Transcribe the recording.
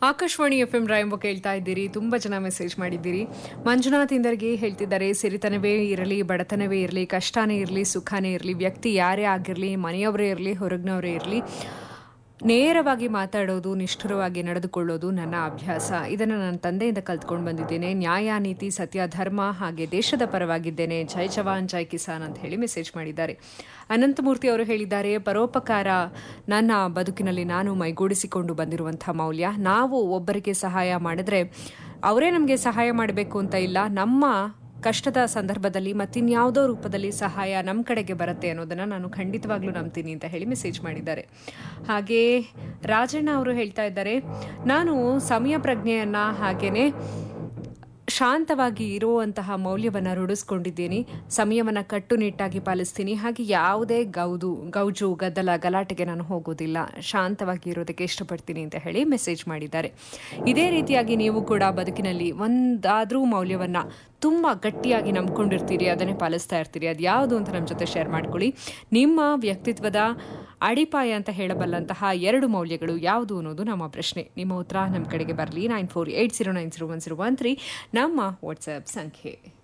Akashvani F M ರಾಯಂಬ ಕೇಳ್ತಾ ಇದ್ದೀರಿ ತುಂಬ ಜನ ಮೆಸೇಜ್ ಮಾಡಿದ್ದೀರಿ ಮಂಜುನಾಥ್ ಇಂದರ್ಗಿ ಹೇಳ್ತಿದ್ದಾರೆ ಸಿರಿತನವೇ ಇರಲಿ ಬಡತನವೇ ಇರಲಿ ಕಷ್ಟನೇ ಇರಲಿ ಸುಖನೇ ಇರಲಿ ವ್ಯಕ್ತಿ ಯಾರೇ ಆಗಿರಲಿ ಮನೆಯವರೇ ಇರಲಿ ಹೊರಗಿನವರೇ ಇರಲಿ ನೇರವಾಗಿ ಮಾತಾಡೋದು ನಿಷ್ಠುರವಾಗಿ ನಡೆದುಕೊಳ್ಳೋದು ನನ್ನ ಅಭ್ಯಾಸ ಇದನ್ನು ನನ್ನ ತಂದೆಯಿಂದ ಕಲ್ತ್ಕೊಂಡು ಬಂದಿದ್ದೇನೆ ನ್ಯಾಯ ನೀತಿ ಸತ್ಯ ಧರ್ಮ ಹಾಗೆ ದೇಶದ ಪರವಾಗಿದ್ದೇನೆ ಜೈ ಜವಾನ್ ಜೈ ಕಿಸಾನ್ ಅಂತ ಹೇಳಿ ಮೆಸೇಜ್ ಮಾಡಿದ್ದಾರೆ ಅನಂತಮೂರ್ತಿ ಅವರು ಹೇಳಿದ್ದಾರೆ ಪರೋಪಕಾರ ನನ್ನ ಬದುಕಿನಲ್ಲಿ ನಾನು ಮೈಗೂಡಿಸಿಕೊಂಡು ಬಂದಿರುವಂಥ ಮೌಲ್ಯ ನಾವು ಒಬ್ಬರಿಗೆ ಸಹಾಯ ಮಾಡಿದ್ರೆ ಅವರೇ ನಮಗೆ ಸಹಾಯ ಮಾಡಬೇಕು ಅಂತ ಇಲ್ಲ ನಮ್ಮ ಕಷ್ಟದ ಸಂದರ್ಭದಲ್ಲಿ ಮತ್ತಿನ್ಯಾವುದೋ ರೂಪದಲ್ಲಿ ಸಹಾಯ ನಮ್ಮ ಕಡೆಗೆ ಬರುತ್ತೆ ಅನ್ನೋದನ್ನು ನಾನು ಖಂಡಿತವಾಗ್ಲೂ ನಂಬ್ತೀನಿ ಅಂತ ಹೇಳಿ ಮೆಸೇಜ್ ಮಾಡಿದ್ದಾರೆ ಹಾಗೇ ರಾಜಣ್ಣ ಅವರು ಹೇಳ್ತಾ ಇದ್ದಾರೆ ನಾನು ಸಮಯ ಪ್ರಜ್ಞೆಯನ್ನು ಹಾಗೇನೆ ಶಾಂತವಾಗಿ ಇರುವಂತಹ ಮೌಲ್ಯವನ್ನು ರೂಢಿಸ್ಕೊಂಡಿದ್ದೀನಿ ಸಮಯವನ್ನು ಕಟ್ಟುನಿಟ್ಟಾಗಿ ಪಾಲಿಸ್ತೀನಿ ಹಾಗೆ ಯಾವುದೇ ಗೌದು ಗೌಜು ಗದ್ದಲ ಗಲಾಟೆಗೆ ನಾನು ಹೋಗೋದಿಲ್ಲ ಶಾಂತವಾಗಿ ಇರೋದಕ್ಕೆ ಇಷ್ಟಪಡ್ತೀನಿ ಅಂತ ಹೇಳಿ ಮೆಸೇಜ್ ಮಾಡಿದ್ದಾರೆ ಇದೇ ರೀತಿಯಾಗಿ ನೀವು ಕೂಡ ಬದುಕಿನಲ್ಲಿ ಒಂದಾದರೂ ಮೌಲ್ಯವನ್ನು ತುಂಬ ಗಟ್ಟಿಯಾಗಿ ನಂಬ್ಕೊಂಡಿರ್ತೀರಿ ಅದನ್ನೇ ಪಾಲಿಸ್ತಾ ಇರ್ತೀರಿ ಅದು ಯಾವುದು ಅಂತ ನಮ್ಮ ಜೊತೆ ಶೇರ್ ಮಾಡ್ಕೊಳ್ಳಿ ನಿಮ್ಮ ವ್ಯಕ್ತಿತ್ವದ ಅಡಿಪಾಯ ಅಂತ ಹೇಳಬಲ್ಲಂತಹ ಎರಡು ಮೌಲ್ಯಗಳು ಯಾವುದು ಅನ್ನೋದು ನಮ್ಮ ಪ್ರಶ್ನೆ ನಿಮ್ಮ ಉತ್ತರ ನಮ್ಮ ಕಡೆಗೆ ಬರಲಿ nine four eight zero nine zero one zero one three ನಮ್ಮ ವಾಟ್ಸಪ್ ಸಂಖ್ಯೆ